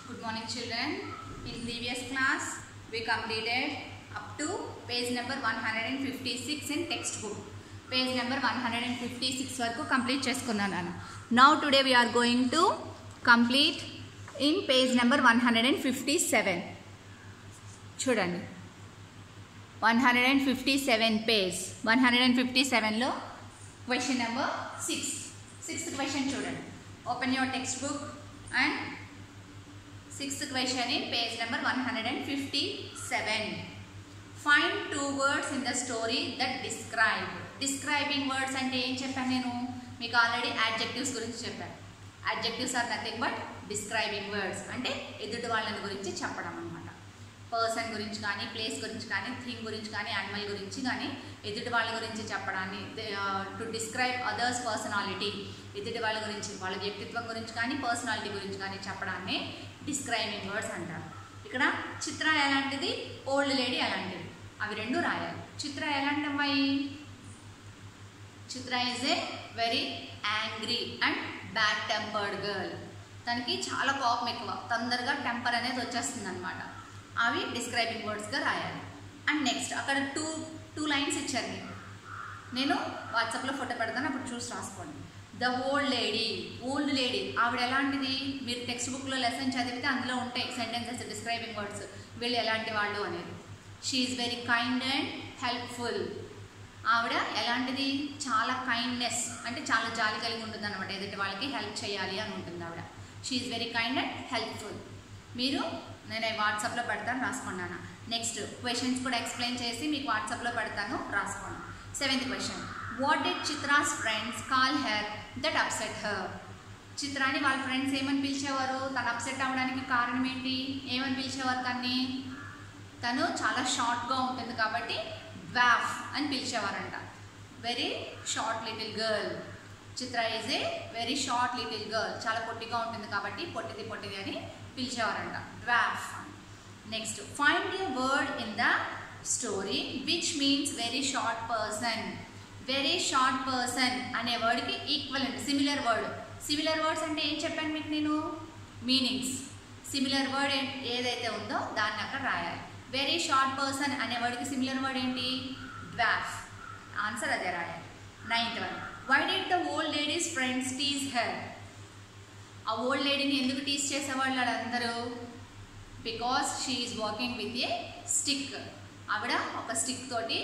Good morning children. In previous class we completed up to page number 156 in textbook. Page number one hundred and fifty six వరకు complete చేసుకున్నాను నేను now today we're going to complete in page number one hundred and fifty seven చూడండి one hundred and fifty seven page one hundred and fifty సెవెన్లో question number six sixth question చూడండి open your textbook and sixth question in page number one hundred and fifty seven find two words in the story that describe describing words అంటే ఏం చెప్పాను నేను మీకు already adjectives గురించి చెప్పాను adjectives are nothing but describing words అంటే ఎదుటి వాళ్ళని గురించి చెప్పడం అనమాట పర్సన్ గురించి కానీ ప్లేస్ గురించి కానీ థింగ్ గురించి కానీ యానిమల్ గురించి కానీ ఎదుటి వాళ్ళ గురించి చెప్పడాన్ని టు డిస్క్రైబ్ అదర్స్ పర్సనాలిటీ ఎదుటి వాళ్ళ గురించి వాళ్ళ వ్యక్తిత్వం గురించి కానీ పర్సనాలిటీ గురించి కానీ చెప్పడాన్ని డిస్క్రైబింగ్ వర్డ్స్ అంటారు ఇక్కడ చిత్ర ఎలాంటిది ఓల్డ్ లేడీ ఎలాంటిది అవి రెండు రాయాలి చిత్ర ఎలాంటి అమ్మాయి Chitra is a very angry and bad tempered girl తనకి చాలా కోపం ఎక్కువ తొందరగా టెంపర్ అనేది వచ్చేస్తుంది అనమాట అవి డిస్క్రైబింగ్ వర్డ్స్గా రాయాలి అండ్ నెక్స్ట్ అక్కడ టూ టూ లైన్స్ ఇచ్చారు మీకు నేను వాట్సాప్లో ఫోటో పెడతాను అప్పుడు చూసి రాసుకోండి the old lady old lady ఆవిడ ఎలాంటిది మీరు టెక్స్ట్ బుక్లో లెసన్ చదివితే అందులో ఉంటాయి సెంటెన్సెస్ డిస్క్రైబింగ్ వర్డ్స్ వీళ్ళు ఎలాంటి వాళ్ళు అనేది she's very kind and helpful ఆవిడ ఎలాంటిది చాలా కైండ్నెస్ అంటే చాలా జాలి కలిగి ఉంటుంది అనమాట ఎదుటి వాళ్ళకి హెల్ప్ చేయాలి అని ఉంటుంది ఆవిడ she's very kind and helpful మీరు నేను వాట్సాప్లో పెడతాను రాసుకున్నాను నెక్స్ట్ క్వశ్చన్స్ కూడా ఎక్స్ప్లెయిన్ చేసి మీకు వాట్సాప్లో పెడతాను రాసుకోండి seventh question what did Chitra's friends call her that upset her చిత్రాన్ని వాళ్ళ ఫ్రెండ్స్ ఏమని పిలిచేవారు తను అప్సెట్ అవ్వడానికి కారణం ఏంటి ఏమని పిలిచేవారు తన్ని తను చాలా షార్ట్గా ఉంటుంది కాబట్టి వ్యాఫ్ అని పిలిచేవారంట very short little girl Chitra is a very short little girl చాలా పొట్టిగా ఉంటుంది కాబట్టి పొట్టిది పొట్టిది అని పిలిచేవారంట వ్యాఫ్ next find a word in the story which means very short person very short person అనే వర్డ్కి ఈక్వల్ అండి సిమిలర్ వర్డ్ సిమిలర్ వర్డ్స్ అంటే ఏం చెప్పాను మీకు నేను మీనింగ్స్ సిమిలర్ వర్డ్ ఏదైతే ఉందో దాన్ని అక్కడ రాయాలి వెరీ షార్ట్ పర్సన్ అనే వర్డ్కి సిమిలర్ వర్డ్ ఏంటి డ్వాఫ్ ఆన్సర్ అదే రాయాలి ninth one why did the old lady's friends tease her ఆ ఓల్డ్ లేడీని ఎందుకు టీజ్ చేసేవాళ్ళు వాళ్ళందరూ because she is walking with a stick ఆవిడ ఒక స్టిక్ తోటి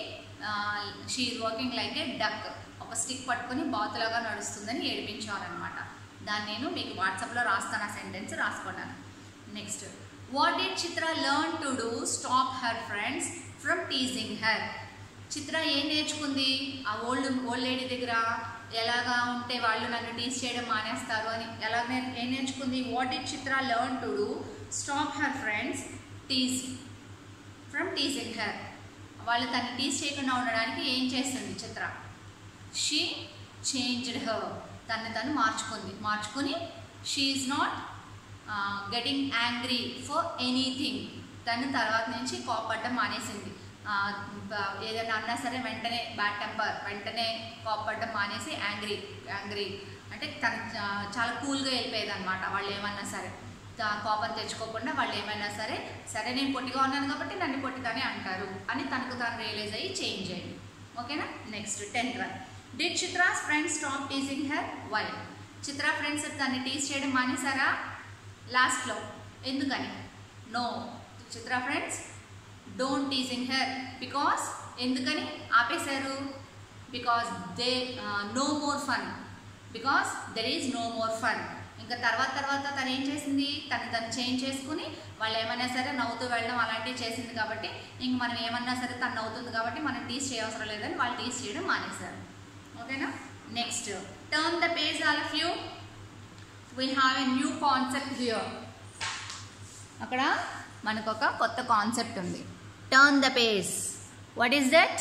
she is walking like a duck ఒక స్టిక్ పట్టుకొని బాతులాగా నడుస్తుందని ఏడిపించేవారనమాట దాన్ని నేను మీకు వాట్సాప్లో రాస్తాను ఆ సెంటెన్స్ రాసుకున్నాను next what did Chitra learn to do stop her friends from teasing her Chitra ఏం నేర్చుకుంది ఆ ఓల్డ్ ఓల్డ్ లేడీ దగ్గర ఎలాగా ఉంటే వాళ్ళు నన్ను టీజ్ చేయడం మానేస్తారు అని ఎలా ఏం నేర్చుకుంది what did Chitra learn to do stop her friends tease from teasing her వాళ్ళు తను టీజ్ చేయకుండా ఉండడానికి ఏం చేస్తుంది చిత్ర షీ చేంజ్డ్ హర్ తను తను మార్చుకుంది మార్చుకుని she is not getting angry for anything తను తర్వాత నుంచి కోపడడం మానేసింది ఏదైనా అన్నా సరే వెంటనే బ్యాడ్ టెంపర్ వెంటనే కోపడడం మానేసి యాంగ్రీ యాంగ్రీ అంటే తను చాలా కూల్గా వెళ్ళిపోయేది అనమాట వాళ్ళు ఏమన్నా సరే కోపం తెచ్చుకోకుండా వాళ్ళు ఏమైనా సరే సరే నేను పొట్టిగా ఉన్నాను కాబట్టి నన్ను పొట్టిగానే అంటారు అని తనకు తాను రియలైజ్ అయ్యి చేంజ్ అయ్యింది ఓకేనా next tenth one did Chitra's friends stop teasing her why Chitra friends తన్ని టీజ్ చేయడం మానేశారా లాస్ట్లో ఎందుకని no Chitra friends don't teasing her because ఎందుకని ఆపేశారు because they no more fun because there is no more fun ఇంకా తర్వాత తర్వాత తను ఏం చేసింది తను తను చేంజ్ చేసుకుని వాళ్ళు ఏమైనా సరే నవ్వుతూ వెళ్ళడం అలాంటివి చేసింది కాబట్టి ఇంక మనం ఏమన్నా సరే తను నవ్వుతుంది కాబట్టి మనం టీస్ చేయవసరం లేదని వాళ్ళు టీస్ చేయడం మానేశారు ఓకేనా next turn the page all of you we have a new concept here అక్కడ మనకు ఒక కొత్త కాన్సెప్ట్ ఉంది turn the page what is that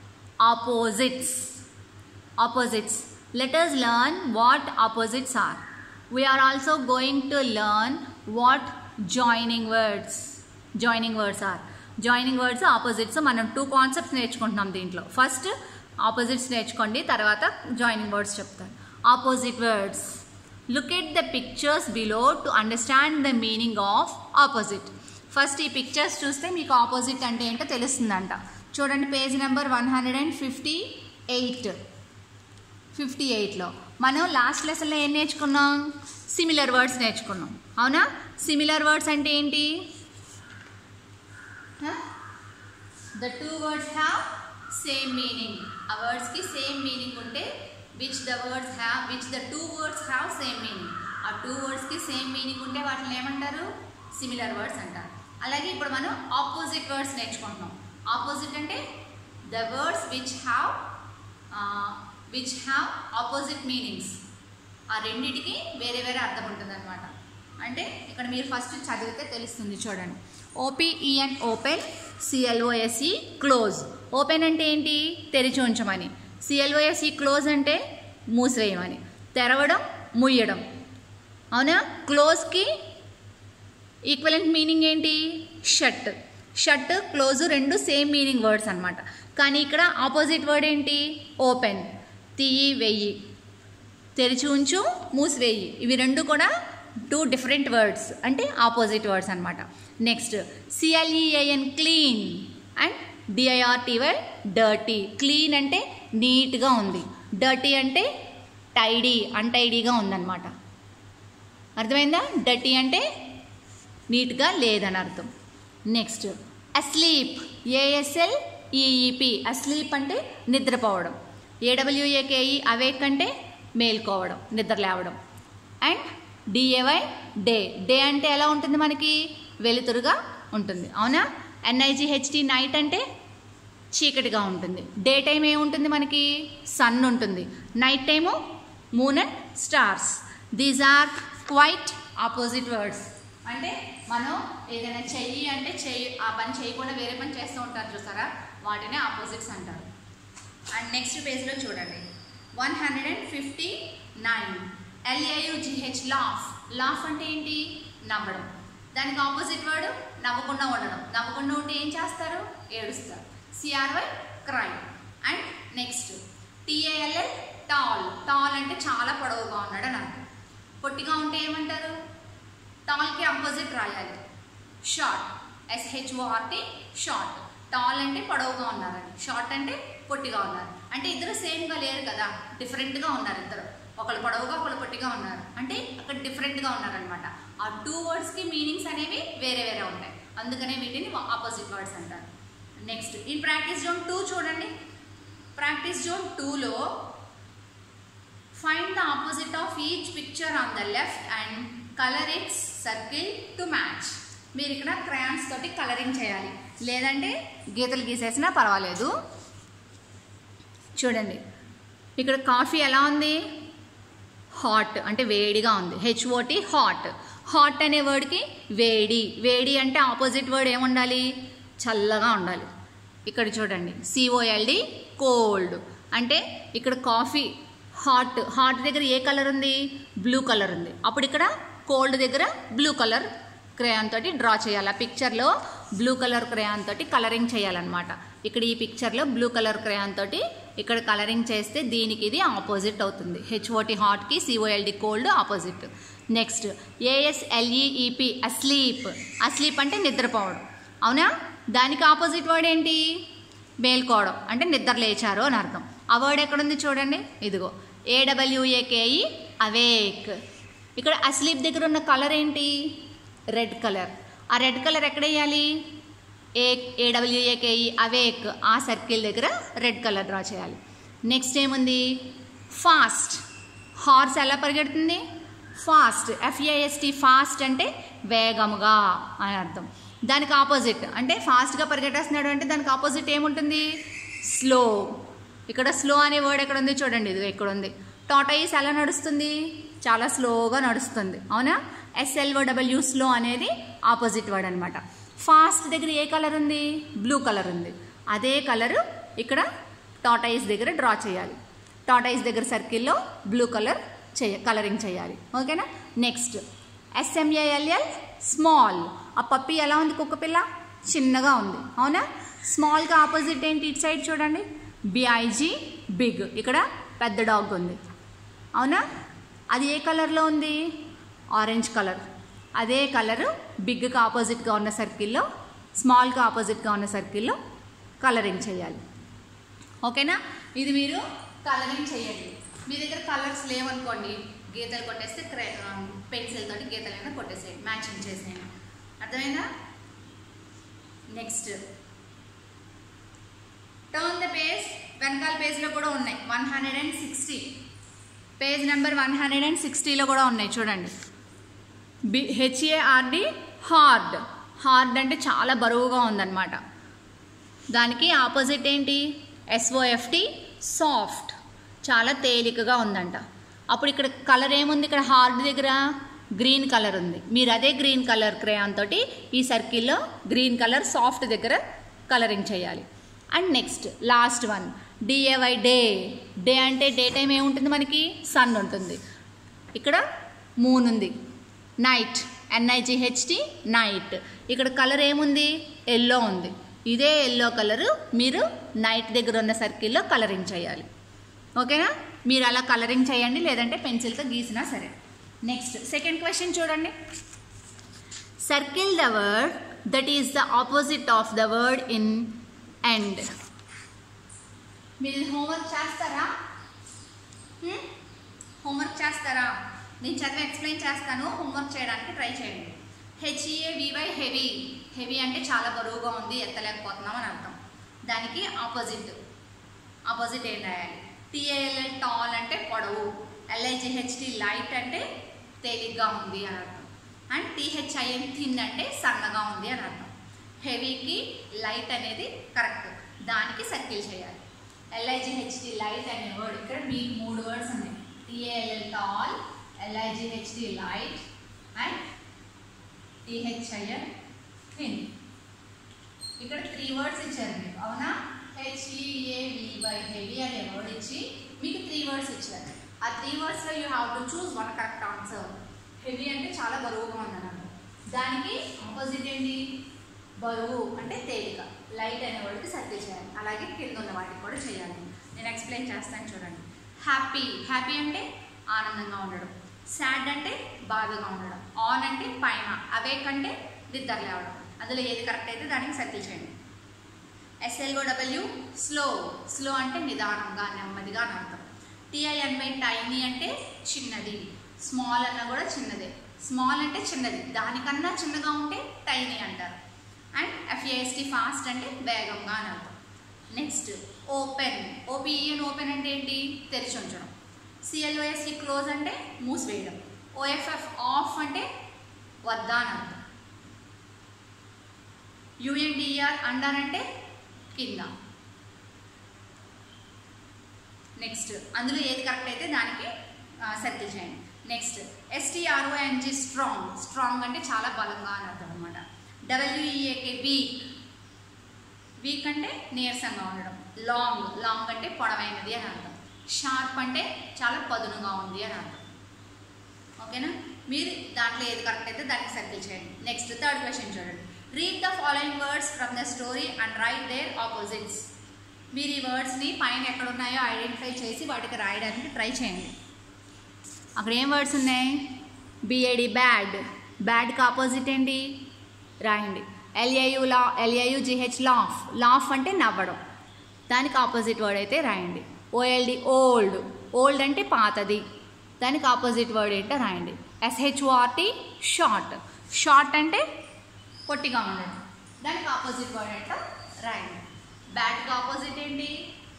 opposites opposites let us learn what opposites are we are also going to learn what joining words joining words are joining words opposites మనం two concepts నేర్చుకుంటున్నాం దీంట్లో first opposites నేర్చుకోండి తర్వాత joining words చెప్తాను opposite words look at the pictures below to understand the meaning of opposite first ఈ pictures చూస్తే మీకు opposite అంటే ఏంటో తెలుస్తుందంట చూడండి page number one hundred and fifty eight fifty ఎయిట్లో మనం లాస్ట్ లెసన్లో ఏం నేర్చుకున్నాం సిమిలర్ వర్డ్స్ నేర్చుకున్నాం అవునా సిమిలర్ వర్డ్స్ అంటే ఏంటి the two words have same meaning ఆ వర్డ్స్కి సేమ్ మీనింగ్ ఉంటే which the words have which the two words have same meaning ఆ టూ వర్డ్స్కి సేమ్ మీనింగ్ ఉంటే వాటిని ఏమంటారు సిమిలర్ వర్డ్స్ అంటారు అలాగే ఇప్పుడు మనం ఆపోజిట్ వర్డ్స్ నేర్చుకుంటున్నాం ఆపోజిట్ అంటే the words which have which have opposite meanings ఆ రెండిటికి వేరే వేరే అర్థం ఉంటుంది అనమాట అంటే ఇక్కడ మీరు ఫస్ట్ చదివితే తెలుస్తుంది చూడండి O P E N open C L O S E close open అంటే ఏంటి తెరిచి ఉంచమని సిఎల్ఓఎస్ఈ క్లోజ్ అంటే మూసివేయమని తెరవడం ముయ్యడం అవునా క్లోజ్కి ఈక్వలెంట్ మీనింగ్ ఏంటి షట్ షట్ క్లోజ్ రెండు సేమ్ మీనింగ్ వర్డ్స్ అనమాట కానీ ఇక్కడ ఆపోజిట్ వర్డ్ ఏంటి ఓపెన్ తీయి వెయ్యి తెరిచి ఉంచు మూసివేయి ఇవి రెండు కూడా టూ డిఫరెంట్ వర్డ్స్ అంటే ఆపోజిట్ వర్డ్స్ అనమాట next C L E A N clean and D I R T Y dirty clean అంటే నీట్గా ఉంది డర్టీ అంటే టైడీ అన్టైడీగా ఉందన్నమాట అర్థమైందా డర్టీ అంటే నీట్గా లేదని అర్థం next asleep A S L E E P asleep అంటే నిద్రపోవడం ఏడబ్ల్యూఏకేఈ అవేక్ అంటే మేల్కోవడం నిద్ర లేవడం అండ్ డిఏవై డే డే అంటే ఎలా ఉంటుంది మనకి వెలుతురుగా ఉంటుంది అవునా ఎన్ఐజిహెచ్టి నైట్ అంటే చీకటిగా ఉంటుంది డే టైం ఏముంటుంది మనకి సన్ ఉంటుంది night time moon and stars these are quite opposite words అంటే మనం ఏదైనా చెయ్యి అంటే చెయ్యి ఆ పని చేయకుండా వేరే పని చేస్తూ ఉంటారు చూసారా వాటినే ఆపోజిట్స్ అంటారు అండ్ నెక్స్ట్ పేజ్లో చూడండి one hundred and fifty nine L A U G H laugh laugh అంటే ఏంటి నవ్వడం దానికి ఆపోజిట్ వర్డ్ నవ్వకుండా ఉండడం నవ్వకుండా ఉంటే ఏం చేస్తారు ఏడుస్తారు C R Y cry and next T A L L tall tall అంటే చాలా పొడవుగా ఉన్నాడు అని అర్థం పొట్టిగా ఉంటే ఏమంటారు టాల్కి ఆపోజిట్ రాయాలి షార్ట్ ఎస్హెచ్ఓఆర్టీ షార్ట్ టాల్ అంటే పొడవుగా ఉన్నారని షార్ట్ అంటే పొట్టిగా ఉన్నారు అంటే ఇద్దరు సేమ్గా లేరు కదా డిఫరెంట్గా ఉన్నారు ఇద్దరు ఒకళ్ళు పొడవుగా ఒకళ్ళు పొట్టిగా ఉన్నారు అంటే అక్కడ డిఫరెంట్గా ఉన్నారనమాట ఆ టూ వర్డ్స్కి మీనింగ్స్ అనేవి వేరే వేరే ఉంటాయి అందుకనే వీటిని ఆపోజిట్ వర్డ్స్ అంటారు నెక్స్ట్ ఈ ప్రాక్టీస్ జోన్ టూ చూడండి ప్రాక్టీస్ జోన్ టూలో find the opposite of each picture on the left and colour its circle to match మీరు ఇక్కడ క్రయాన్స్ తోటి కలరింగ్ చేయాలి లేదంటే గీతలు గీసేసినా పర్వాలేదు చూడండి ఇక్కడ కాఫీ ఎలా ఉంది హాట్ అంటే వేడిగా ఉంది హెచ్ఓటి హాట్ హాట్ అనే వర్డ్కి వేడి వేడి అంటే ఆపోజిట్ వర్డ్ ఏముండాలి చల్లగా ఉండాలి ఇక్కడ చూడండి సిఓఎల్డి కోల్డ్ అంటే ఇక్కడ కాఫీ హాట్ హాట్ దగ్గర ఏ కలర్ ఉంది బ్లూ కలర్ ఉంది అప్పుడు ఇక్కడ కోల్డ్ దగ్గర బ్లూ కలర్ క్రేయాన్ తోటి డ్రా చేయాలి ఆ పిక్చర్లో బ్లూ కలర్ క్రేయాన్ తోటి కలరింగ్ చేయాలన్నమాట ఇక్కడ ఈ పిక్చర్లో బ్లూ కలర్ క్రేయాన్ తోటి ఇక్కడ కలరింగ్ చేస్తే దీనికి ఇది ఆపోజిట్ అవుతుంది హెచ్ఓటి హాట్కి C O L D cold opposite next A S L E E P asleep asleep అంటే నిద్రపోవడం అవునా దానికి ఆపోజిట్ వర్డ్ ఏంటి మేల్కోవడం అంటే నిద్ర లేచారు అని అర్థం ఆ వర్డ్ ఎక్కడుంది చూడండి ఇదిగో ఏడబ్ల్యూఏకేఈ అవేక్ ఇక్కడ అస్లీప్ దగ్గర ఉన్న కలర్ ఏంటి రెడ్ కలర్ ఆ రెడ్ కలర్ ఎక్కడ వేయాలి ఏ ఏడబ్ల్యూఏకేఈ అవేక్ ఆ సర్కిల్ దగ్గర రెడ్ కలర్ డ్రా చేయాలి నెక్స్ట్ ఏముంది ఫాస్ట్ హార్స్ ఎలా పరిగెడుతుంది ఫాస్ట్ ఎఫ్ఏఎస్టీ ఫాస్ట్ అంటే వేగముగా అని అర్థం దానికి ఆపోజిట్ అంటే ఫాస్ట్గా పరిగెట్టేస్తున్నాడు అంటే దానికి ఆపోజిట్ ఏముంటుంది స్లో ఇక్కడ స్లో అనే వర్డ్ ఎక్కడ ఉంది చూడండి ఇది ఇక్కడ ఉంది టాటాయిస్ ఎలా నడుస్తుంది చాలా స్లోగా నడుస్తుంది అవునా ఎస్ఎల్ఓడబ్ల్యూ స్లో అనేది ఆపోజిట్ వర్డ్ అనమాట ఫాస్ట్ దగ్గర ఏ కలర్ ఉంది బ్లూ కలర్ ఉంది అదే కలర్ ఇక్కడ టాటాయిస్ దగ్గర డ్రా చేయాలి టాటాయిస్ దగ్గర సర్కిల్లో బ్లూ కలర్ చేయ కలరింగ్ చేయాలి ఓకేనా నెక్స్ట్ ఎస్ఎంఏఎల్ఎల్ స్మాల్ ఆ పప్పి ఎలా ఉంది కుక్క పిల్ల చిన్నగా ఉంది అవునా స్మాల్గా ఆపోజిట్ ఏంటి ఇటు సైడ్ చూడండి బిఐజీ బిగ్ ఇక్కడ పెద్ద డాగ్ ఉంది అవునా అది ఏ కలర్లో ఉంది ఆరెంజ్ కలర్ అదే కలర్ బిగ్కి ఆపోజిట్గా ఉన్న సర్కిల్లో స్మాల్కి ఆపోజిట్గా ఉన్న సర్కిల్లో కలరింగ్ చేయాలి ఓకేనా ఇది మీరు కలరింగ్ చేయండి మీ దగ్గర కలర్స్ లేవనుకోండి గీతలు కొట్టేస్తే క్రే పెన్సిల్ తోటి గీతలైనా కొట్టేసేయండి మ్యాచింగ్ చేసేయండి అర్థమైందా నెక్స్ట్ టర్న్ ద పేజ్ వెనకాల పేజ్లో కూడా ఉన్నాయి one hundred and sixty page number one hundred and సిక్స్టీలో కూడా ఉన్నాయి చూడండి బి హెచ్ఏఆర్డి హార్డ్ హార్డ్ అంటే చాలా బరువుగా ఉందన్నమాట దానికి ఆపోజిట్ ఏంటి ఎస్ఓఎఫ్టి సాఫ్ట్ చాలా తేలికగా ఉందంట అప్పుడు ఇక్కడ కలర్ ఏముంది ఇక్కడ హార్డ్ దగ్గర గ్రీన్ కలర్ ఉంది మీరు అదే గ్రీన్ కలర్ క్రేయాన్ తోటి ఈ సర్కిల్లో గ్రీన్ కలర్ సాఫ్ట్ దగ్గర కలరింగ్ చేయాలి and next last one D A Y day day అంటే డే టైం ఏముంటుంది మనకి సన్ ఉంటుంది ఇక్కడ మూన్ ఉంది నైట్ ఎన్ఐజిహెచ్టి నైట్ ఇక్కడ కలర్ ఏముంది ఎల్లో ఉంది ఇదే ఎల్లో కలరు మీరు నైట్ దగ్గర ఉన్న సర్కిల్లో కలరింగ్ చేయాలి ఓకేనా మీరు అలా కలరింగ్ చేయండి లేదంటే పెన్సిల్తో గీసినా సరే నెక్స్ట్ సెకండ్ క్వశ్చన్ చూడండి circle the word that is the opposite of the word in end మీరు హోంవర్క్ చేస్తారా హోంవర్క్ చేస్తారా నేను చదివి ఎక్స్ప్లెయిన్ చేస్తాను హోంవర్క్ చేయడానికి ట్రై చేయండి హెచ్ఈఏ వివై హెవీ హెవీ అంటే చాలా బరువుగా ఉంది ఎత్తలేకపోతున్నాం అని అర్థం దానికి ఆపోజిట్ ఆపోజిట్ ఏం రాయాలి టిఏఎల్ఎల్ టాల్ అంటే పొడవు ఎల్ఐజిహెచ్టి లైట్ అంటే తేలిగ్గా ఉంది అని అర్థం అండ్ టీహెచ్ఐఎన్ థిన్ అంటే సన్నగా ఉంది అని అర్థం హెవీకి లైట్ అనేది కరెక్ట్ దానికి సర్కిల్ చేయాలి ఎల్ఐజిహెచ్టి లైట్ అనే వర్డ్ ఇక్కడ మీకు మూడు వర్డ్స్ ఉన్నాయి T A L L tall L I G H T light and T H I N thin ఇక్కడ త్రీ వర్డ్స్ ఇచ్చారు మీకు అవునా హెచ్ఈఏవివై హెవీ అనే వర్డ్ ఇచ్చి మీకు త్రీ వర్డ్స్ ఇచ్చారు ఆ త్రీ వర్డ్స్లో you have to choose one correct answer heavy అంటే చాలా బరువుగా ఉందన్నమాట దానికి ఆపోజిట్ ఏంటి బరువు అంటే తేలిక లైట్ అనే వర్డ్కి సర్కిల్ చేయాలి అలాగే కింద ఉన్న వాటికి కూడా చేయాలి నేను ఎక్స్ప్లెయిన్ చేస్తాను చూడండి హ్యాపీ హ్యాపీ అంటే ఆనందంగా ఉండడం సాడ్ అంటే బాధగా ఉండడం ఆన్ అంటే పైన అవేక్ అంటే నిద్ర లేవడం అందులో ఏది కరెక్ట్ అయితే దానికి సర్కిల్ చేయండి ఎస్ఎల్ఓ డబ్ల్యూ స్లో స్లో అంటే నిదానంగా నెమ్మదిగా అని అర్థం టిఐఎన్వై టైనీ అంటే చిన్నది స్మాల్ అన్న కూడా చిన్నదే స్మాల్ అంటే చిన్నది దానికన్నా చిన్నగా ఉంటే టైనీ అంటారు అండ్ ఎఫ్ఏఎస్టీ ఫాస్ట్ అంటే వేగంగా అని అర్థం నెక్స్ట్ ఓపెన్ ఓపీఈఎన్ ఓపెన్ అంటే ఏంటి తెరిచి ఉంచడం సిఎల్ఓఎస్టీ క్లోజ్ అంటే మూసివేయడం ఓఎఫ్ఎఫ్ ఆఫ్ అంటే వద్దా అని అర్థం యుఎన్డిఆర్ అండర్ అంటే కింద నెక్స్ట్ అందులో ఏది కరెక్ట్ అయితే దానికి సర్కిల్ చేయండి నెక్స్ట్ ఎస్టీఆర్ఓఎన్జి స్ట్రాంగ్ స్ట్రాంగ్ అంటే చాలా బలంగా అని అర్థం అనమాట డబ్ల్యూఈఏకే వీక్ వీక్ అంటే నీరసంగా ఉండడం లాంగ్ లాంగ్ అంటే పొడవైనది అని అర్థం షార్ప్ అంటే చాలా పదునుగా ఉంది అని అర్థం ఓకేనా మీరు దాంట్లో ఏది కరెక్ట్ అయితే దానికి సర్కిల్ చేయండి నెక్స్ట్ థర్డ్ క్వశ్చన్ చూడండి read the following words from the story and write their opposites మీరు ఈ వర్డ్స్ని పైన ఎక్కడ ఉన్నాయో ఐడెంటిఫై చేసి వాటికి రాయడానికి ట్రై చేయండి అక్కడ ఏం వర్డ్స్ ఉన్నాయి బిఏడి బ్యాడ్ బ్యాడ్కి ఆపోజిట్ ఏంటి రాయండి ఎల్ఏయు లా ఎల్ఏయు జిహెచ్ లాఫ్ లాఫ్ అంటే నవ్వడం దానికి ఆపోజిట్ వర్డ్ అయితే రాయండి ఓఎల్డి ఓల్డ్ ఓల్డ్ అంటే పాతది దానికి ఆపోజిట్ వర్డ్ ఏంటో రాయండి ఎస్హెచ్ఓఆర్టీ షార్ట్ షార్ట్ అంటే పొట్టిగా ఉండడం దానికి ఆపోజిట్ వర్డ్ ఏంటో రాయండి బ్యాడ్కి ఆపోజిట్ ఏంటి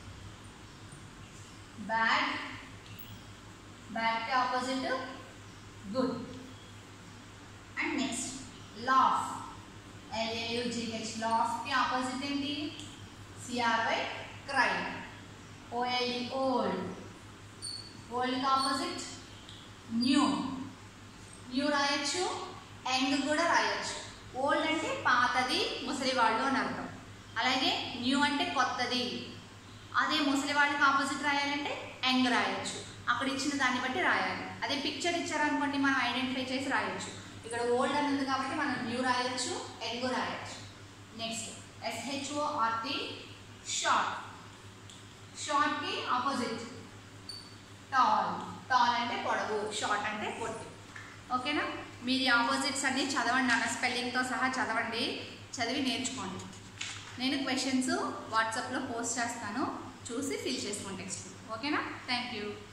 బ్యాడ్ బ్యాడ్కి opposite good and next laugh L A U G H లాఫ్కి ఆపోజిట్ ఏంటి సిఆర్వై క్రై ఓఎల్ఈ ఓల్డ్ ఓల్డ్కి ఆపోజిట్ న్యూ న్యూ రాయొచ్చు యంగ్ కూడా రాయొచ్చు ఓల్డ్ అంటే పాతది ముసలివాళ్ళు అని అర్థం అలాగే న్యూ అంటే కొత్తది అదే ముసలి వాళ్ళకి ఆపోజిట్ రాయాలంటే యంగ్ రాయొచ్చు అక్కడ ఇచ్చిన దాన్ని బట్టి రాయాలి అదే పిక్చర్ ఇచ్చారనుకోండి మనం ఐడెంటిఫై చేసి రాయొచ్చు ఇక్కడ ఓల్డ్ అని ఉంది కాబట్టి మనం న్యూ రాయొచ్చు యంగ్ రాయొచ్చు నెక్స్ట్ ఎస్హెచ్ఓ ఆర్టీ షార్ట్ షార్ట్కి ఆపోజిట్ టాల్ టాల్ అంటే పొడవు షార్ట్ అంటే పొట్టి ఓకేనా మీరు ఆపోజిట్స్ అన్ని చదవండి అన్న స్పెల్లింగ్తో సహా చదవండి చదివి నేర్చుకోండి నేను క్వశ్చన్స్ వాట్సాప్లో పోస్ట్ చేస్తాను చూసి ఫిల్ చేసుకోండి టెక్స్ట్ ఓకేనా థ్యాంక్ యూ